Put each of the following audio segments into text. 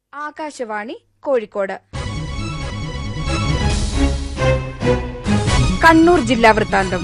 ആകാശവാണി കോഴിക്കോട് കണ്ണൂർ ജില്ലാ വൃത്താന്തം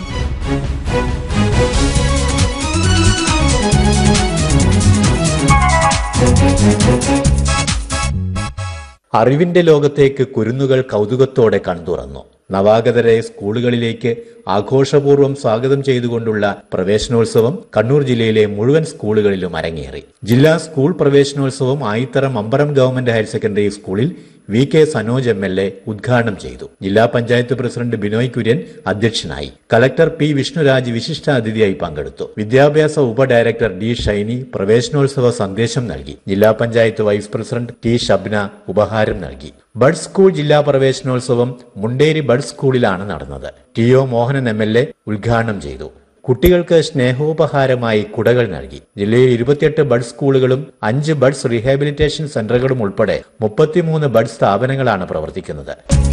അറിവിന്റെ ലോകത്തേക്ക് കുരുന്നുകൾ കൗതുകത്തോടെ കൺതുറന്നു നവാഗതരെ സ്കൂളുകളിലേക്ക് ആഘോഷപൂർവ്വം സ്വാഗതം ചെയ്തുകൊണ്ടുള്ള പ്രവേശനോത്സവം കണ്ണൂർ ജില്ലയിലെ മുഴുവൻ സ്കൂളുകളിലും അരങ്ങേറി ജില്ലാ സ്കൂൾ പ്രവേശനോത്സവം Ayithara Mambaram government higher secondary സ്കൂളിൽ V K Sanoj M L A ഉദ്ഘാടനം ചെയ്തു ജില്ലാ പഞ്ചായത്ത് പ്രസിഡന്റ് ബിനോയ് കുര്യൻ അധ്യക്ഷനായി കലക്ടർ പി വിഷ്ണുരാജ് വിശിഷ്ടാതിഥിയായി പങ്കെടുത്തു വിദ്യാഭ്യാസ ഉപഡയറക്ടർ ഡി ഷൈനി പ്രവേശനോത്സവ സന്ദേശം നൽകി ജില്ലാ panchayat vice president T Shabna ഉപഹാരം നൽകി ബഡ് സ്കൂൾ ജില്ലാ പ്രവേശനോത്സവം മുണ്ടേരി ബഡ് സ്കൂളിലാണ് നടന്നത് T O Mohanan M L A ഉദ്ഘാടനം ചെയ്തു കുട്ടികൾക്ക് സ്നേഹോപഹാരമായി കുടകൾ നൽകി ജില്ലയിൽ ഇരുപത്തിയെട്ട് ബഡ് സ്കൂളുകളും അഞ്ച് ബഡ്സ് റീഹാബിലിറ്റേഷൻ സെന്ററുകളും ഉൾപ്പെടെ മുപ്പത്തിമൂന്ന് ബഡ് സ്ഥാപനങ്ങളാണ് പ്രവർത്തിക്കുന്നത്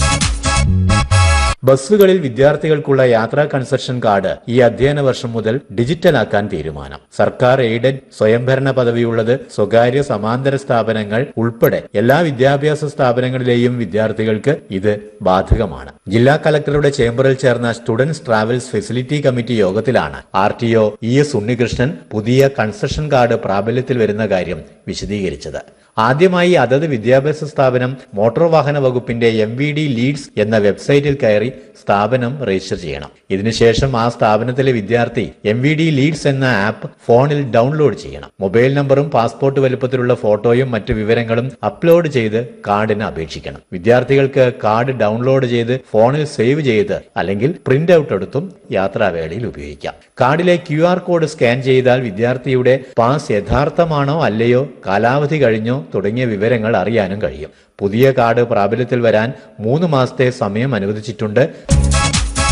ബസ്സുകളിൽ വിദ്യാർത്ഥികൾക്കുള്ള യാത്രാ കൺസെഷൻ കാർഡ് ഈ അധ്യയന വർഷം മുതൽ ഡിജിറ്റലാക്കാൻ തീരുമാനം സർക്കാർ എയ്ഡഡ് സ്വയംഭരണ പദവിയുള്ളത് സ്വകാര്യ സമാന്തര സ്ഥാപനങ്ങൾ ഉൾപ്പെടെ എല്ലാ വിദ്യാഭ്യാസ സ്ഥാപനങ്ങളിലെയും വിദ്യാർത്ഥികൾക്ക് ഇത് ബാധകമാണ് ജില്ലാ കലക്ടറുടെ ചേംബറിൽ ചേർന്ന സ്റ്റുഡൻസ് ട്രാവൽസ് ഫെസിലിറ്റി കമ്മിറ്റി യോഗത്തിലാണ് R T O E S Unnikrishnan പുതിയ കൺസെഷൻ കാർഡ് പ്രാബല്യത്തിൽ വരുന്ന കാര്യം വിശദീകരിച്ചത് ആദ്യമായി അതത് വിദ്യാഭ്യാസ സ്ഥാപനം മോട്ടോർ വാഹന വകുപ്പിന്റെ എം വി ഡി ലീഡ്സ് എന്ന വെബ്സൈറ്റിൽ കയറി സ്ഥാപനം രജിസ്റ്റർ ചെയ്യണം ഇതിനുശേഷം ആ സ്ഥാപനത്തിലെ വിദ്യാർത്ഥി എം വി ഡി ലീഡ്സ് എന്ന ആപ്പ് ഫോണിൽ ഡൗൺലോഡ് ചെയ്യണം മൊബൈൽ നമ്പറും പാസ്പോർട്ട് വലുപ്പത്തിലുള്ള ഫോട്ടോയും മറ്റു വിവരങ്ങളും അപ്ലോഡ് ചെയ്ത് കാർഡിന് അപേക്ഷിക്കണം വിദ്യാർത്ഥികൾക്ക് കാർഡ് ഡൗൺലോഡ് ചെയ്ത് ഫോണിൽ സേവ് ചെയ്ത് അല്ലെങ്കിൽ പ്രിന്റ് ഔട്ട് എടുത്തും യാത്രാവേളയിൽ ഉപയോഗിക്കാം കാർഡിലെ ക്യു ആർ കോഡ് സ്കാൻ ചെയ്താൽ വിദ്യാർത്ഥിയുടെ പാസ് യഥാർത്ഥമാണോ അല്ലയോ കാലാവധി കഴിഞ്ഞോ തുടങ്ങിയ വിവരങ്ങൾ അറിയാനും കഴിയും പുതിയ കാർഡ് പ്രാബല്യത്തിൽ വരാൻ മൂന്ന് മാസത്തെ സമയം അനുവദിച്ചിട്ടുണ്ട്